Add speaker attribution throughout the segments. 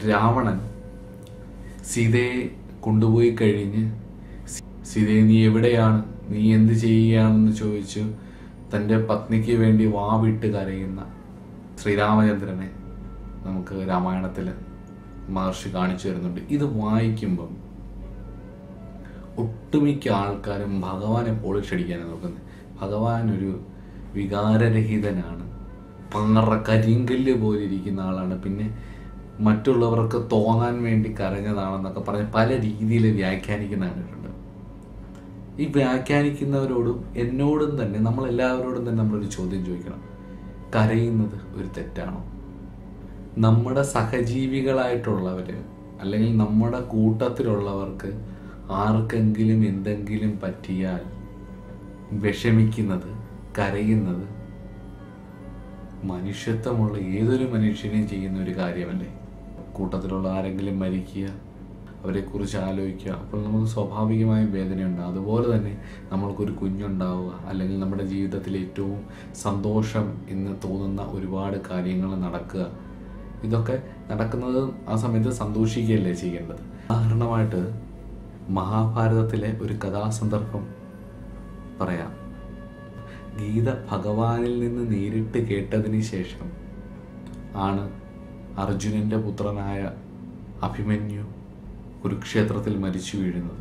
Speaker 1: രാവണൻ സീതയെ കൊണ്ടുപോയി കഴിഞ്ഞ് സീ- സീതയെ നീ എവിടെയാണ് നീ എന്ത് ചെയ്യുകയാണെന്ന് ചോദിച്ചു തൻ്റെ പത്നിക്ക് വേണ്ടി വാവിട്ട് കരയുന്ന ശ്രീരാമചന്ദ്രനെ നമുക്ക് രാമായണത്തിൽ മഹർഷി കാണിച്ചു തരുന്നുണ്ട് ഇത് വായിക്കുമ്പം ഒട്ടുമിക്ക ആൾക്കാരും ഭഗവാനെ പോളിഷ് അടിക്കാനാണ് നോക്കുന്നത് ഭഗവാൻ ഒരു വികാരരഹിതനാണ് പാറ കരിങ്കല്ല് പോലെ ഇരിക്കുന്ന ആളാണ് പിന്നെ മറ്റുള്ളവർക്ക് തോന്നാൻ വേണ്ടി കരഞ്ഞതാണെന്നൊക്കെ പറഞ്ഞ് പല രീതിയിൽ വ്യാഖ്യാനിക്കുന്ന കണ്ടിട്ടുണ്ട് ഈ വ്യാഖ്യാനിക്കുന്നവരോടും എന്നോടും തന്നെ നമ്മൾ എല്ലാവരോടും തന്നെ നമ്മളൊരു ചോദ്യം ചോദിക്കണം കരയുന്നത് ഒരു തെറ്റാണോ നമ്മുടെ സഹജീവികളായിട്ടുള്ളവര് അല്ലെങ്കിൽ നമ്മുടെ കൂട്ടത്തിലുള്ളവർക്ക് ആർക്കെങ്കിലും എന്തെങ്കിലും പറ്റിയാൽ വിഷമിക്കുന്നത് കരയുന്നത് മനുഷ്യത്വമുള്ള ഏതൊരു മനുഷ്യനെയും ചെയ്യുന്ന ഒരു കാര്യമല്ലേ കൂട്ടത്തിലുള്ള ആരെങ്കിലും മരിക്കുക അവരെക്കുറിച്ച് ആലോചിക്കുക അപ്പോൾ നമുക്ക് സ്വാഭാവികമായും വേദനയുണ്ട് അതുപോലെ തന്നെ നമ്മൾക്കൊരു കുഞ്ഞുണ്ടാവുക അല്ലെങ്കിൽ നമ്മുടെ ജീവിതത്തിൽ ഏറ്റവും സന്തോഷം എന്ന് തോന്നുന്ന ഒരുപാട് കാര്യങ്ങൾ നടക്കുക ഇതൊക്കെ നടക്കുന്നത് ആ സമയത്ത് സന്തോഷിക്കുകയല്ലേ ചെയ്യേണ്ടത് ഉദാഹരണമായിട്ട് മഹാഭാരതത്തിലെ ഒരു കഥാസന്ദർഭം പറയാം ഗീത ഭഗവാനിൽ നിന്ന് നേരിട്ട് കേട്ടതിന് ശേഷം ആണ് അർജുനന്റെ പുത്രനായ അഭിമന്യു കുരുക്ഷേത്രത്തിൽ മരിച്ചു വീഴുന്നത്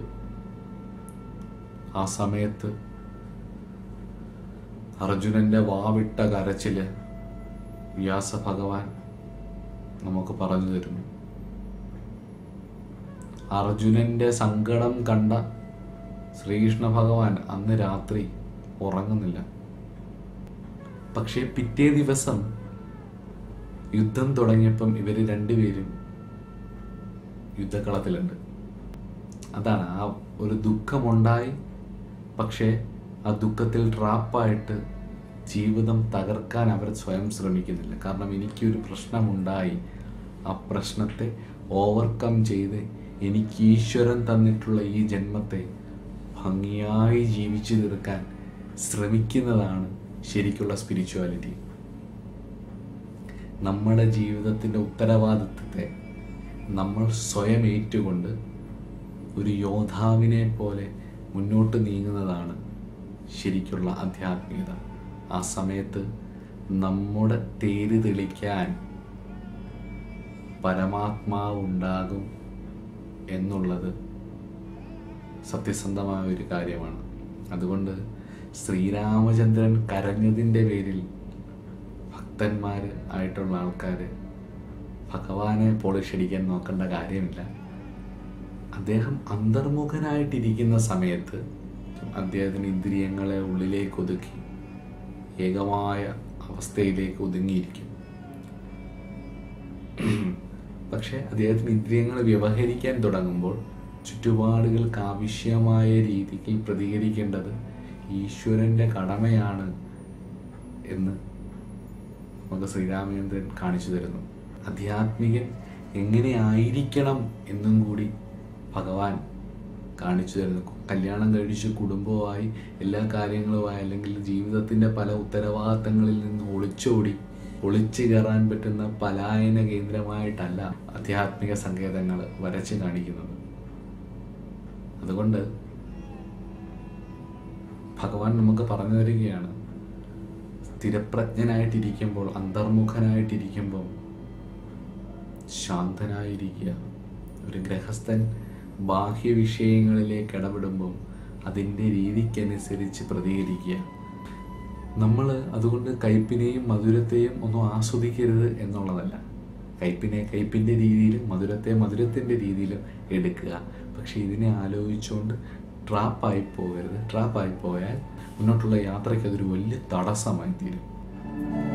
Speaker 1: ആ സമയത്ത് അർജുനന്റെ വാവിട്ട കരച്ചില് വ്യാസ ഭഗവാൻ നമുക്ക് പറഞ്ഞു തരുന്നു അർജുനന്റെ സങ്കടം കണ്ട ശ്രീകൃഷ്ണ ഭഗവാൻ അന്ന് രാത്രി ഉറങ്ങുന്നില്ല പക്ഷേ പിറ്റേ ദിവസം യുദ്ധം തുടങ്ങിയപ്പം ഇവര് രണ്ടുപേരും യുദ്ധക്കളത്തിലുണ്ട് അതാണ് ആ ഒരു ദുഃഖമുണ്ടായി പക്ഷേ ആ ദുഃഖത്തിൽ ട്രാപ്പായിട്ട് ജീവിതം തകർക്കാൻ അവർ സ്വയം ശ്രമിക്കുന്നില്ല കാരണം എനിക്കൊരു പ്രശ്നമുണ്ടായി ആ പ്രശ്നത്തെ ഓവർകം ചെയ്ത് എനിക്ക് ഈശ്വരൻ തന്നിട്ടുള്ള ഈ ജന്മത്തെ ഭംഗിയായി ജീവിച്ചു തീർക്കാൻ ശ്രമിക്കുന്നതാണ് ശരിക്കുള്ള സ്പിരിച്വാലിറ്റി നമ്മുടെ ജീവിതത്തിൻ്റെ ഉത്തരവാദിത്വത്തെ നമ്മൾ സ്വയം ഏറ്റുകൊണ്ട് ഒരു യോദ്ധാവിനെ പോലെ മുന്നോട്ട് നീങ്ങുന്നതാണ് ശരിക്കുള്ള ആധ്യാത്മികത ആ സമയത്ത് നമ്മുടെ തേര് തെളിക്കാൻ പരമാത്മാവ് ഉണ്ടാകും എന്നുള്ളത് സത്യസന്ധമായ ഒരു കാര്യമാണ് അതുകൊണ്ട് ശ്രീരാമചന്ദ്രൻ കരഞ്ഞതിൻ്റെ പേരിൽ ഭക്തന്മാർ ആയിട്ടുള്ള ആൾക്കാർ ഭഗവാനെ പോളിഷടിക്കാൻ നോക്കേണ്ട കാര്യമില്ല അദ്ദേഹം അന്തർമുഖനായിട്ടിരിക്കുന്ന സമയത്ത് അദ്ദേഹത്തിന് ഇന്ദ്രിയങ്ങളെ ഉള്ളിലേക്ക് ഒതുക്കി ഏകമായ അവസ്ഥയിലേക്ക് ഒതുങ്ങിയിരിക്കും പക്ഷെ അദ്ദേഹത്തിന് ഇന്ദ്രിയങ്ങൾ വ്യവഹരിക്കാൻ തുടങ്ങുമ്പോൾ ചുറ്റുപാടുകൾക്ക് ആവശ്യമായ രീതിക്ക് പ്രതികരിക്കേണ്ടത് ഈശ്വരന്റെ കടമയാണ് എന്ന് നമുക്ക് ശ്രീരാമചന്ദ്രൻ കാണിച്ചു തരുന്നു ആധ്യാത്മികൻ എങ്ങനെ ആയിരിക്കണം എന്നും കൂടി ഭഗവാൻ കാണിച്ചു തരുന്നു കല്യാണം കഴിച്ച് കുടുംബമായി എല്ലാ കാര്യങ്ങളുമായി അല്ലെങ്കിൽ ജീവിതത്തിൻ്റെ പല ഉത്തരവാദിത്തങ്ങളിൽ നിന്ന് ഒളിച്ചോടി ഒളിച്ചു കയറാൻ പറ്റുന്ന പലായന കേന്ദ്രമായിട്ടല്ല ആധ്യാത്മിക സങ്കേതങ്ങൾ വരച്ച് കാണിക്കുന്നത് അതുകൊണ്ട് ഭഗവാൻ നമുക്ക് പറഞ്ഞു തരികയാണ് സ്ഥിരപ്രജ്ഞനായിട്ടിരിക്കുമ്പോൾ അന്തർമുഖനായിട്ടിരിക്കുമ്പോൾ ശാന്തനായിരിക്കുക ഒരു ഗ്രഹസ്ഥൻ ബാഹ്യ വിഷയങ്ങളിലേക്ക് ഇടപെടുമ്പോൾ അതിൻ്റെ രീതിക്കനുസരിച്ച് പ്രതികരിക്കുക നമ്മൾ അതുകൊണ്ട് കയ്പിനെയും മധുരത്തെയും ഒന്നും ആസ്വദിക്കരുത് എന്നുള്ളതല്ല കയ്പിനെ കയ്പിൻ്റെ രീതിയിലും മധുരത്തെ മധുരത്തിൻ്റെ രീതിയിലും എടുക്കുക പക്ഷെ ഇതിനെ ആലോചിച്ചുകൊണ്ട് ട്രാപ്പായി പോകരുത് ട്രാപ്പായി പോയാൽ മുന്നോട്ടുള്ള യാത്രയ്ക്ക് അതൊരു വലിയ തടസ്സമായി തീരും